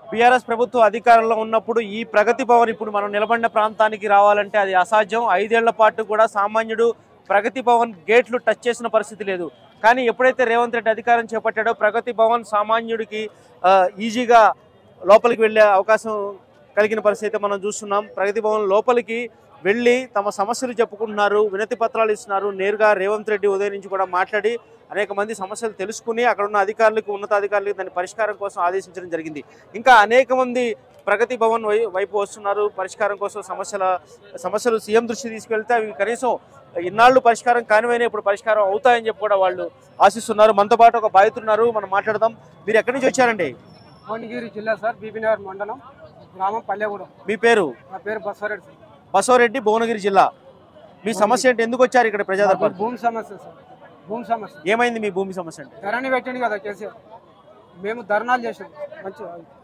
BRS ప్రభుత్వం అధికారంలో ఉన్నప్పుడు ఈ ప్రగతి భవన్ ఇప్పుడు మనం నిలబడిన ప్రాంతానికి రావాలంటే అది అసాధ్యం ఐదేళ్ల పాటు కూడా సామాన్యుడు ప్రగతి భవన్ గేట్లు టచ్ చేసిన పరిస్థితి లేదు కానీ ఎప్పుడైతే రేవంత్ రెడ్డి అధికారం చేపట్టాడో ప్రగతి భవన్ సామాన్యుడికి ఆ, ఈజీగా లోపలికి వెళ్ళే అవకాశం కలిగిన పరిస్థితి అయితే మనం చూస్తున్నాం ప్రగతి భవన్ లోపలికి వెళ్ళి తమ సమస్యలు చెప్పుకుంటున్నారు వినతి పత్రాలు ఇస్తున్నారు నేరుగా రేవంత్ రెడ్డి ఉదయం నుంచి కూడా మాట్లాడి అనేక మంది సమస్యలు తెలుసుకుని అక్కడ ఉన్న అధికారులకు ఉన్నతాధికారులకు దాని పరిష్కారం కోసం ఆదేశించడం జరిగింది ఇంకా అనేక మంది ప్రగతి భవన్ వై- వైపు వస్తున్నారు పరిష్కారం కోసం సమస్యల సమస్యలు సీఎం దృష్టి తీసుకెళ్తే అవి కనీసం ఇన్నాళ్ళు పరిష్కారం కానివైనా ఇప్పుడు పరిష్కారం అవుతాయని చెప్పి కూడా వాళ్ళు ఆశిస్తున్నారు మనతో పాటు ఒక బాధితున్నారు మనం మాట్లాడదాం మీరు ఎక్కడి నుంచి వచ్చారండి భువనగిరి జిల్లా సార్ బీబీనగర్ మండలం గ్రామం పల్లెగూడెం మీ పేరు నా పేరు బస్వారెడ్డి సార్ బసవరెడ్డి భువనగిరి జిల్లా మీ సమస్య ఏంటి ఎందుకు వచ్చారు ఇక్కడ మాకు ప్రజాదర్బార్ భూమి సమస్య సార్ భూమి సమస్య ఏమైంది మీ భూమి సమస్య అంటే ధరణి పెట్టిండు కదా కేసీఆర్ మేము ధర్నాలు చేసాం మంచి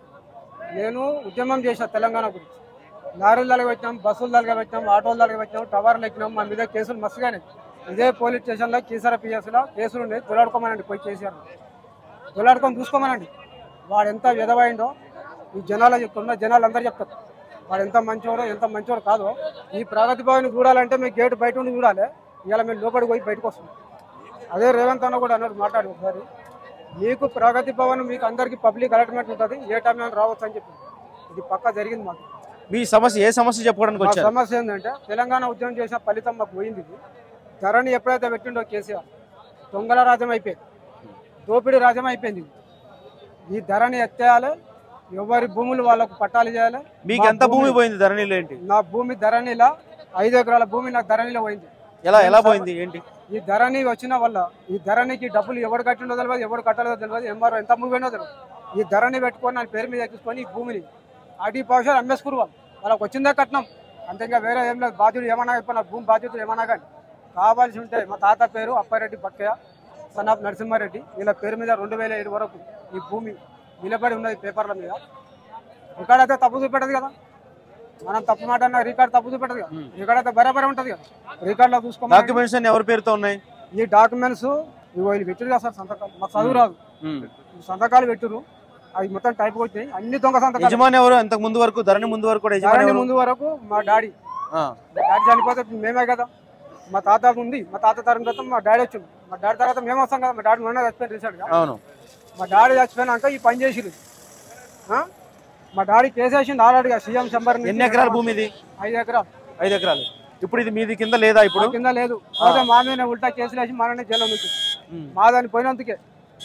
నేను ఉద్యమం చేసా తెలంగాణ గురించి లారీల దగ్గర పెట్టినాం బస్సుల దగ్గర పెట్టినాం ఆటోల దగ్గర పెట్టినాం టవర్లు ఎక్కినాం మా మీద కేసులు మస్తుగానే ఇదే పోలీస్ స్టేషన్లో కీసర పిఎస్లో కేసులు ఉన్నాయి దొలాడుకోమనండి పోయి కేసీఆర్ దొలాడుకొని చూసుకోమనండి వాడు ఎంత విధవైందో ఈ జనాలు చెప్తున్నా జనాలు అందరూ చెప్తారు వాడు ఎంత మంచివాడో ఎంత మంచివాడు కాదో ఈ ప్రగతి భవన్ చూడాలంటే మీ గేట్ బయట ఉండి చూడాలి ఇవాళ మేము లోపలికి పోయి బయటకు వస్తున్నాం అదే రేవంత్ అన్న కూడా అన్నాడు మాట్లాడు ఒకసారి మీకు ప్రగతి భవన్ మీకు అందరికీ పబ్లిక్ అలాట్మెంట్ ఉంటుంది ఏ టైంలో రావచ్చు అని చెప్పి ఇది పక్కా జరిగింది మాకు మీ సమస్య ఏ సమస్య చెప్పుకోవడానికి మా వచ్చారు సమస్య ఏంటంటే తెలంగాణ ఉద్యమం చేసిన ఫలితం మాకు పోయింది ఇది ధరణి ఎప్పుడైతే పెట్టిండో కేసీఆర్ దొంగల రాజ్యం అయిపోయింది దోపిడీ రాజ్యం అయిపోయింది ఇది. ఈ ధరణి ఎత్తేయాలి ఎవరి భూములు వాళ్ళకు పట్టాలు చేయాలి మీకు మా ఎంత భూమి పోయింది ధరణిలో ఏంటి నా భూమి ధరణిలో ఐదు ఎకరాల భూమి నాకు ధరణిలో పోయింది ఎలా ఎలా పోయింది ఏంటి ఈ ధరణి వచ్చిన వల్ల ఈ ధరణికి డబ్బులు ఎవరు కట్టిండో తెలియదు ఎవరు కట్టలేదో తెలియదు ఎంఆర్ఓ ఎంత మూవీనో తెలియదు ఈ ధరణి పెట్టుకొని నా పేరు మీద ఎక్కించుకొని ఈ భూమిని అడి పౌషాలు అమ్మేసుకురు వాళ్ళు వాళ్ళకి వచ్చిందే కట్నం అంతే ఇంకా వేరే ఏం లేదు బాధ్యుడు ఏమన్నా ఇప్పుడు నా భూమి బాధ్యతలు ఏమన్నా కానీ కావాల్సి ఉంటే మా తాత పేరు అప్పారెడ్డి బక్కయ్య సన్ ఆఫ్ నరసింహారెడ్డి వీళ్ళ పేరు మీద రెండు వేల ఏడు వరకు ఈ భూమి నిలబడి ఉన్నది పేపర్ల మీద రికార్డ్ అయితే తప్పు చూపెట్టదు కదా మనం తప్పు మాట అన్న రికార్డ్ తప్పు చూపెట్టదు కదా రికార్డ్ అయితే బరాబరే ఉంటుంది కదా రికార్డులో చూసుకోమని డాక్యుమెంట్స్ అన్ని ఎవరి పేరుతో ఉన్నాయి ఈ డాక్యుమెంట్స్ ఇవి వీళ్ళు పెట్టారు కదా సార్ సంతకాలు మాకు చదువు రాదు ఈ సంతకాలు పెట్టురు అవి మొత్తం టైప్ వచ్చినాయి అన్ని దొంగ సంతకాలు యజమాని ఎవరు అంతకు ముందు వరకు ధరణి ముందు వరకు కూడా యజమాని ధరణి ఎవరు? ముందు వరకు మా డాడీ ఆ, మా డాడీ చనిపోతే మేమే కదా మా తాత ఉంది మా తాత తరం తర్వాత మా డాడీ వచ్చింది మా డాడీ తర్వాత మేము వస్తాం కదా మా డాడీ మొన్న చచ్చిపోయింది రీసెంట్గా అవును మా డాడీ చచ్చిపోయినాక ఈ పని చేసిరు ఆ? మా డాడీ కేసేసింది ఆల్రెడీగా సీఎం చంబర్ ఎన్ని ఎకరాల భూమి ఇది ఐదు ఎకరాలు ఐదు ఎకరాలు ఇప్పుడు ఇది మీది కింద లేదా ఇప్పుడు మా కింద లేదు అదే మా మీద ఉల్టా కేసులు వేసి మననే జైల్లో నుంచి ఉమ్. మా దాన్ని పోయినందుకే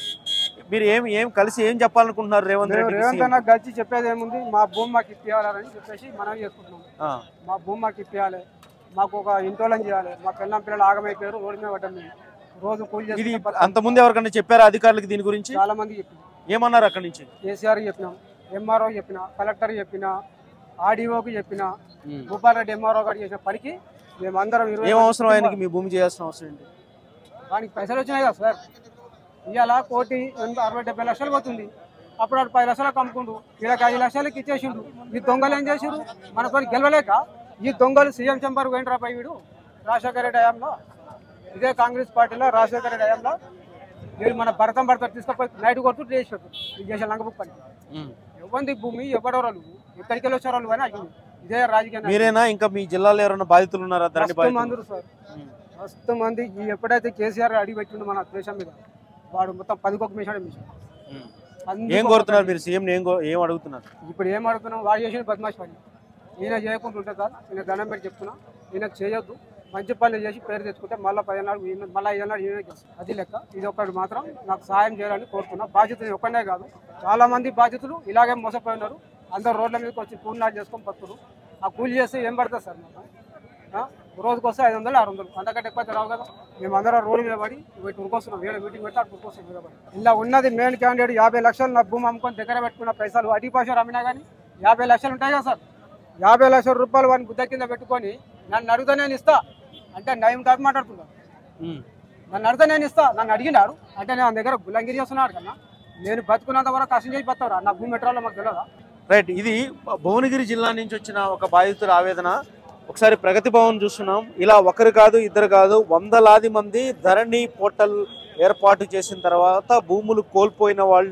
మీరు ఏం ఏం కలిసి ఏం చెప్పాలనుకుంటున్నారు రేవంత్ మేము రెడ్డి రేవంత్ అన్న గచ్చి చెప్పేది ఏముంది మా భూమి మాకు ఇప్పియాలని చెప్పేసి మనం చేసుకుంటున్నాం మా భూమి మాకు ఇప్పియాలి మాకు ఒక ఇంటోలం చేయాలి మా పిల్లం పిల్లలు ఆగమైపోయారు రోడ్డు మీద పడ్డాం మేము రోజు కూలి ఇది చేసి అంత ముందు ఎవరికైనా చెప్పారా అధికారులకు దీని గురించి చాలా మంది చెప్పినాం ఏమన్నారు అక్కడి నుంచి కేసీఆర్ చెప్పినాం ఎంఆర్ఓ చెప్పిన కలెక్టర్ చెప్పిన ఆర్డీఓకి చెప్పిన భూపాల్ రెడ్డి ఎంఆర్ఓ గారు చేసిన పనికి మేమందరం ఇరవై ఏం మంది అవసరం ఆయనకి మీ భూమి చేయాల్సిన అవసరం ఏంటి వానికి పైసలు వచ్చినాయి కదా సార్ ఇవాళ కోటి ఎనభై అరవై డెబ్బై లక్షలు పోతుంది అప్పుడు ఆడు పది లక్షలకు అమ్ముకుండు వీళ్ళకి ఐదు లక్షలకి ఇచ్చేసిండు ఈ దొంగలు ఏం చేసిండు మనతో గెలవలేక ఈ దొంగలు సీఎం చంపర్ వెంట్రా పై వీడు రాజశేఖర రెడ్డి హయాంలో ఇదే కాంగ్రెస్ పార్టీలో రాజశేఖర రెడ్డి హయాంలో వీళ్ళు మన భరతం భరతం తీసుకుపోయి నైట్ కొట్టు చేసి పెట్టు ఇది చేసే లంగబుక్ పని ఎవరిది భూమి ఎవడో వాళ్ళు ఎక్కడికి వెళ్ళి వచ్చారు వాళ్ళు అని అడిగింది ఇదే రాజకీయ నాయకులు. మీరేనా ఇంకా మీ జిల్లాలో ఎవరైనా బాధితులు ఉన్నారా ధరణి మస్తు బాధితులు మందులు సార్ మస్తు మంది ఈ ఎప్పుడైతే కేసీఆర్ అడిగి పెట్టిండు మన దేశం మీద వాడు మొత్తం పదికొక మిషన్ మిషన్ ఉమ్. అందుకు ఏం కోరుతున్నారు మీరు సీఎం ఏం కో- ఏం అడుగుతున్నారు ఇప్పుడు ఏం అడుగుతున్నాం వాడు చేసిన బద్మాష్ పని ఈయన చేయకుండా ఉంటే సార్ ఈయన దండం పెట్టి చెప్తున్నా ఈయనకు చేయొద్దు మంచి పనులు చేసి పేరు తెచ్చుకుంటే మళ్ళీ పదిహేనాడు ఈయన మళ్ళీ ఈనాడు ఈయన గెలుస్తాడు. అది లెక్క ఇది ఒకటి మాత్రం నాకు సహాయం చేయాలని కోరుతున్నా బాధ్యతలు ఒక్కనే కాదు చాలా మంది బాధ్యతలు ఇలాగే మోసపోయినారు అందరు రోడ్ల మీదకి వచ్చి కూలినాలు చేసుకొని పత్తురు ఆ కూలి చేస్తే ఏం పడుతుంది సార్ మాకు ఆ? రోజుకి వస్తే ఐదు వందలు ఆరు వందలు అంతకంటే ఎక్కువ అయితే రావు కదా మేము అందరం రోడ్డు మీద పడి ఇటు ఉరుకొస్తున్నాం వేరే మీటింగ్ పెట్టి అటు ఉరుకొస్తున్నాం మీద పడి ఇలా ఉన్నది మెయిన్ క్యాండిడేట్ యాభై లక్షలు నా భూమి అమ్ముకొని దగ్గర పెట్టుకున్న పైసలు అడి పైసలు అమ్మినా కానీ యాభై లక్షలు ఉంటాయి కదా సార్ యాభై లక్షల రూపాయలు వాడిని బుద్ధ కింద పెట్టుకొని నన్ను అడిగితే నేను ఇస్తా అంటే నయం కాదు మాట్లాడుతున్నా ఉమ్. నన్ను అడిగితే నేను ఇస్తా నన్ను అడిగినాడు అంటే నేను దగ్గర గులంగిరి చేస్తున్నాడు కన్నా నేను బతుకున్నంత వరకు కష్టం చేసి బతావరా నా భూమి మెట్రాలో మాకు తెలియదా రైట్ ఇది భువనగిరి జిల్లా నుంచి వచ్చిన ఒక బాధితుల ఆవేదన ఒకసారి ప్రగతి భవన్ చూస్తున్నాం ఇలా ఒకరు కాదు ఇద్దరు కాదు వందలాది మంది ధరణి పోర్టల్ ఏర్పాటు చేసిన తర్వాత భూములు కోల్పోయిన వాళ్ళు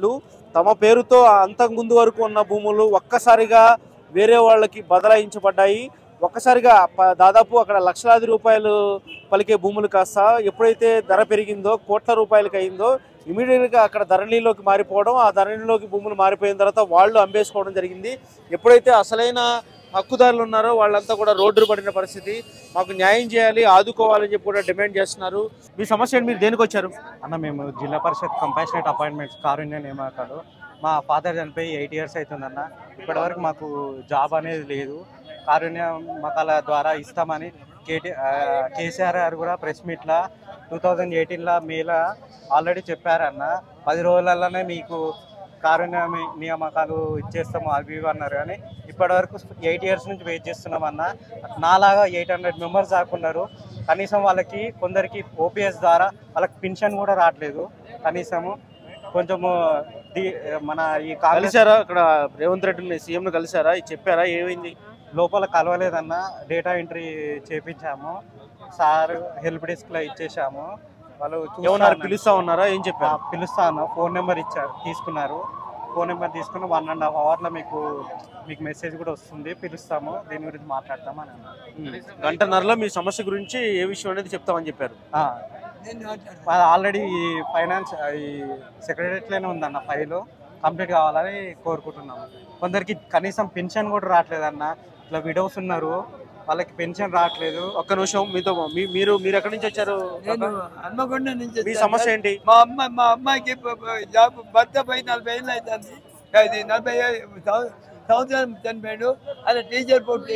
తమ పేరుతో అంతకు ముందు వరకు ఉన్న భూములు ఒక్కసారిగా వేరే వాళ్ళకి బదలాయించబడ్డాయి ఒక్కసారిగా ప- దాదాపు అక్కడ లక్షలాది రూపాయలు పలికే భూములు కాస్త ఎప్పుడైతే ధర పెరిగిందో కోట్ల రూపాయలకి అయిందో ఇమీడియట్గా అక్కడ ధరణిలోకి మారిపోవడం ఆ ధరణిలోకి భూములు మారిపోయిన తర్వాత వాళ్ళు అమ్మేసుకోవడం జరిగింది ఎప్పుడైతే అసలైన హక్కుదారులు ఉన్నారో వాళ్ళంతా కూడా రోడ్డు పడిన పరిస్థితి మాకు న్యాయం చేయాలి ఆదుకోవాలని చెప్పి కూడా డిమాండ్ చేస్తున్నారు మీ సమస్య ఏంటి? మీరు దేనికి వచ్చారు అన్న మేము జిల్లా పరిషత్ కంపాషనేట్ అపాయింట్మెంట్స్ కారుణ్య నియామకాలు మా ఫాదర్ చనిపోయి ఎయిట్ ఇయర్స్ అవుతుందన్న ఇప్పటివరకు మాకు జాబ్ అనేది లేదు కారుణ్య మకాల ద్వారా ఇస్తామని కేటీ ఆ, కేసీఆర్ గారు కూడా ప్రెస్ మీట్లో టూ థౌజండ్ ఎయిటీన్లో మేలో ఆల్రెడీ చెప్పారన్న పది రోజులలోనే మీకు కారుణ్య మీ- నియామకాలు ఇచ్చేస్తాము అవి ఇవి అన్నారు కానీ ఇప్పటివరకు ఎయిట్ ఇయర్స్ నుంచి వెయిట్ చేస్తున్నామన్న నాలాగా ఎయిట్ హండ్రెడ్ మెంబర్స్ దాకున్నారు కనీసం వాళ్ళకి కొందరికి ఓపీఎస్ ద్వారా వాళ్ళకి పెన్షన్ కూడా రావట్లేదు కనీసము కొంచెము ది- మన ఈ కాంగ్రెస్ కలిసారా అక్కడ రేవంత్ రెడ్డిని సీఎం కలిసారా ఇది చెప్పారా ఏమైంది లోపల కలవలేదన్న డేటా ఎంట్రీ చేపించాము సార్ హెల్ప్ డెస్క్ లో ఇచ్చేసాము వాళ్ళు చూస్తా ఏమన్నారు ఉన్నారు. పిలుస్తా ఉన్నారా ఏం ఆ, చెప్పారు పిలుస్తా అన్న ఫోన్ నెంబర్ ఇచ్చారు తీసుకున్నారు ఫోన్ నెంబర్ తీసుకుని వన్ అండ్ హాఫ్ అవర్లో మీకు మీకు మెసేజ్ కూడా వస్తుంది పిలుస్తాము దీని గురించి మాట్లాడతాము అని అన్నారు ఉమ్. గంటన్నరలో మీ సమస్య గురించి ఏ విషయం అనేది చెప్తామని చెప్పారు ఆ. అది ఆల్రెడీ ఈ ఫైనాన్స్ ఈ సెక్రటరీలోనే ఉందన్న ఫైల్ కంప్లీట్ కావాలని కోరుకుంటున్నాము కొందరికి కనీసం పెన్షన్ కూడా రావట్లేదన్న ఇట్లా విడోస్ ఉన్నారు వాళ్ళకి పెన్షన్ రావట్లేదు ఒక్క నిమిషం మీతో మీ- మీరు మీరు ఎక్కడి నుంచి వచ్చారు నేను హన్మకొండ నుంచి మీ వచ్చాను. సమస్య ఏంటి మా అమ్మ మా అమ్మాయికి ప- ప- జాబ్ భర్త పోయి నలభై ఏళ్ళు అవుతుంది అది నలభై ఏ- సం- సంవత్సరం చనిపోయాడు అలా టీచర్ పోటీ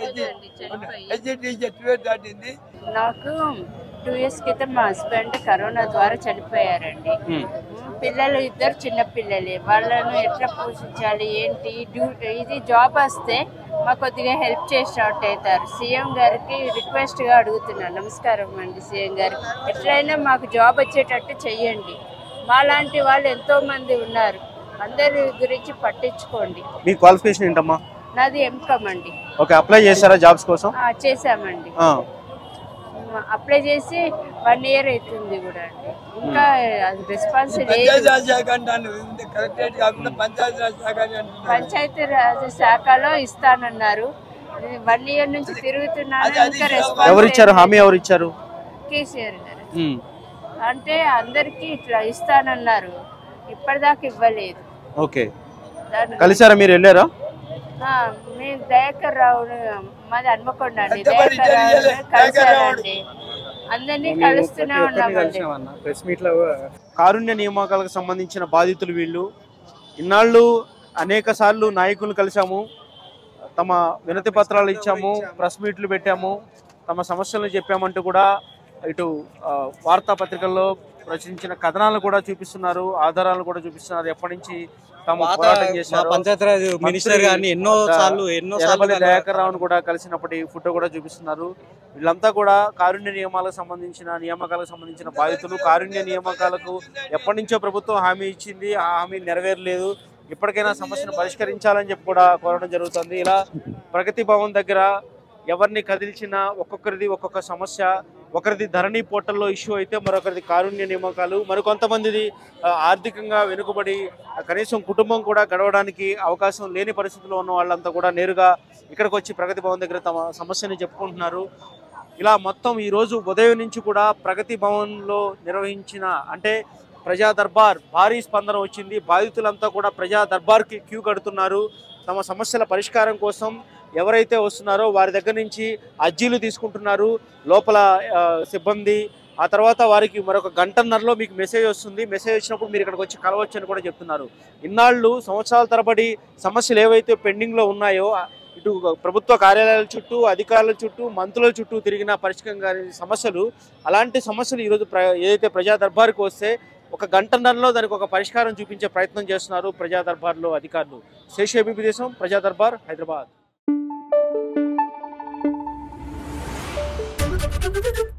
హెచ్డి టీచర్ ట్వెల్వ్ దాటింది నాకు టూ ఇయర్స్ క్రితం మా హస్బెండ్ కరోనా ద్వారా చనిపోయారండి ఉమ్. పిల్లలు ఇద్దరు చిన్న పిల్లలే వాళ్ళను ఎట్లా పోషించాలి ఏంటి డ్యూ ఇది జాబ్ వస్తే మాకు కొద్దిగా హెల్ప్ చేసినట్టు అవుతారు సీఎం గారికి రిక్వెస్ట్గా అడుగుతున్నాను నమస్కారం అండి సీఎం గారు ఎట్లయినా మాకు జాబ్ వచ్చేటట్టు చెయ్యండి మాలాంటి వాళ్ళు ఎంతో మంది ఉన్నారు అందరి గురించి పట్టించుకోండి మీ క్వాలిఫికేషన్ ఏంటమ్మా నాది ఎంకమ్ అండి ఓకే అప్లై చేశారా జాబ్స్ కోసం ఆ, చేశామండి ఆ. అప్లై చేసి వన్ ఇయర్ అవుతుంది కూడా అండి ఇంకా అది రెస్పాన్స్ లేదు పంచాయతీ రాజ్ శాఖ అంటాను కలెక్టరేట్ కాకుండా పంచాయతీ రాజ్ శాఖ అని అంటున్నారు పంచాయతీ రాజ్ శాఖలో ఇస్తానన్నారు వన్ ఇయర్ నుంచి తిరుగుతున్నాను అది- అది ఇంకా ఎవరు రెస్పాన్స్ ఇచ్చారు హామీ ఎవరు ఇచ్చారు కేసీఆర్ గారు ఉమ్. అంటే అందరికి ఇట్లా ఇస్తానన్నారు ఇప్పటిదాకా ఇవ్వలేదు ఓకే దాని కలిసారా మీరు వెళ్ళారా ఆ, మేము దయాకర్ రావు మాది హన్మకొండ అండి కష్టపడి దయాకర్ రావు జరిగేలే, దయాకర్ రావు. కలిసారండి అందరినీ కలుస్తూనే ఉన్నామండి ప్రెస్ మీట్లో కారుణ్య నియామకాలకు సంబంధించిన బాధితులు వీళ్ళు ఇన్నాళ్ళు అనేక సార్లు నాయకులను కలిసాము తమ వినతి పత్రాలు ఇచ్చాము ప్రెస్ మీట్లు పెట్టాము తమ సమస్యలను చెప్పామంటూ కూడా ఇటు ఆ, వార్తాపత్రికల్లో ప్రచురించిన కథనాలను కూడా చూపిస్తున్నారు ఆధారాలను కూడా చూపిస్తున్నారు ఎప్పటి నుంచి తాము పోరాటం చేశారు పంచాయతీరాజ్ మినిస్టర్ గారిని ఎన్నో సార్లు ఎన్నో సార్లు ఎర్రబల్లి దయాకర్ రావును కూడా కలిసినప్పటి ఫోటో కూడా చూపిస్తున్నారు వీళ్ళంతా కూడా కారుణ్య నియమాలకు సంబంధించిన నియామకాలకు సంబంధించిన బాధితులు కారుణ్య నియామకాలకు ఎప్పటి నుంచో ప్రభుత్వం హామీ ఇచ్చింది ఆ హామీ నెరవేరలేదు ఇప్పటికైనా సమస్యను పరిష్కరించాలని చెప్పి కూడా కోరడం జరుగుతుంది ఇలా ప్రగతి భవన్ దగ్గర ఎవరిని కదిల్చినా ఒక్కొక్కరిది ఒక్కొక్క సమస్య ఒకరిది ధరణి పోర్టల్లో ఇష్యూ అయితే మరొకరిది కారుణ్య నియామకాలు మరికొంతమందిది ఆ, ఆర్థికంగా వెనుకబడి ఆ, కనీసం కుటుంబం కూడా గడవడానికి అవకాశం లేని పరిస్థితిలో ఉన్న వాళ్ళంతా కూడా నేరుగా ఇక్కడికి వచ్చి ప్రగతి భవన్ దగ్గర తమ సమస్యని చెప్పుకుంటున్నారు ఇలా మొత్తం ఈ రోజు ఉదయం నుంచి కూడా ప్రగతి భవన్లో నిర్వహించిన అంటే ప్రజా దర్బార్ భారీ స్పందన వచ్చింది బాధితులంతా కూడా ప్రజా దర్బార్కి క్యూ కడుతున్నారు తమ సమస్యల పరిష్కారం కోసం ఎవరైతే వస్తున్నారో వారి దగ్గర నుంచి అర్జీలు తీసుకుంటున్నారు లోపల ఆ, సిబ్బంది ఆ తర్వాత వారికి మరొక గంటన్నరలో మీకు మెసేజ్ వస్తుంది మెసేజ్ వచ్చినప్పుడు మీరు ఇక్కడికి వచ్చి కలవచ్చు అని కూడా చెప్తున్నారు ఇన్నాళ్ళు సంవత్సరాల తరబడి సమస్యలు ఏవైతే పెండింగ్లో ఉన్నాయో ఆ, ఇటు ప్రభుత్వ కార్యాలయాల చుట్టూ అధికారుల చుట్టూ మంత్రుల చుట్టూ తిరిగిన పరిష్కారం కాని సమస్యలు అలాంటి సమస్యలు ఈరోజు ప్ర ఏదైతే ప్రజా దర్బార్కి వస్తే ఒక గంటన్నరలో దానికి ఒక పరిష్కారం చూపించే ప్రయత్నం చేస్తున్నారు ప్రజా దర్బార్లో అధికారులు శేషేబీ దేశం ప్రజా దర్బార్ హైదరాబాద్